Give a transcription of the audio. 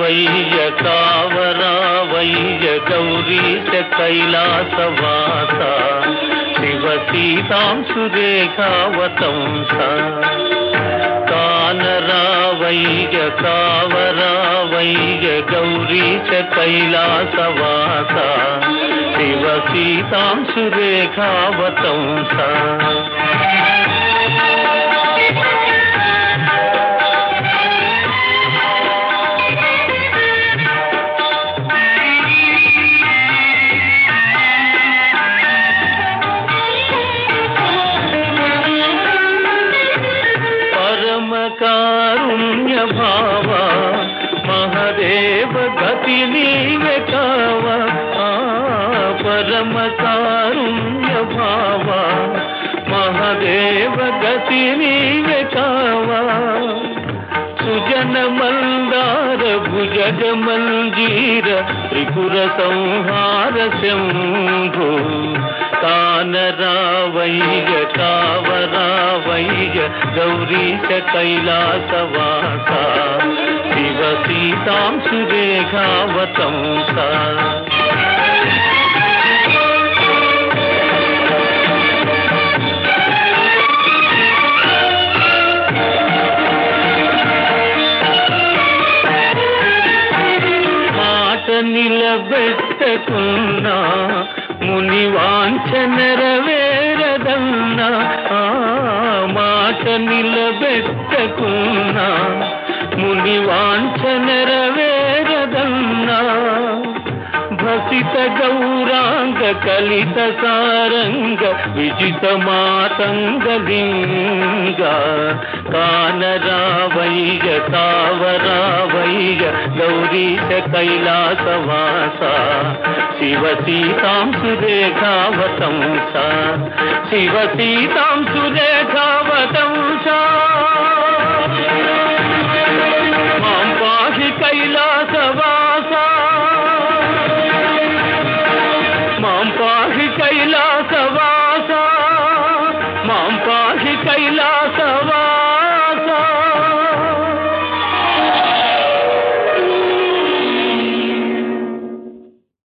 రావయ్య కావరావయ్య గౌరీశ కైలాసవాస శివ సీతాంశురేఖావతంస కానరావయ్య కావరావయ్య గౌరీశ కైలాసవాస శివ సీతాంశురేఖావతంస పరమ కారుణ్య భావ మహదేవ గతి నీవే కావ ఆ, పరమ కారుణ్య భావ మహదేవ గతి నీవే కావ సుజన మందార భుజగ మంజీర త్రిపుర సంహార శంభో కానరావయ్య కావరావయ్య గౌరీశ కైలాసవాస శివ సీతాంశురేఖావతంస మాట నిలబెట్టకున్నా ముని వాంఛ నెరవేరదన్నా ఆ, మాట నిలబెట్టకున్నా ముని వాంఛ నెరవేరదన్నా భసిత గౌరాంగ కలిత సారంగ విజిత మాతంగలింగ కానరావైగ తావరావైగ గౌరీశ కైలాసవాస శివ సీతాంశురేఖావతంస శివ సీతాంశురేఖావతంస మాం పాహి కైలాసవాస మాం పాహి కైలాసవా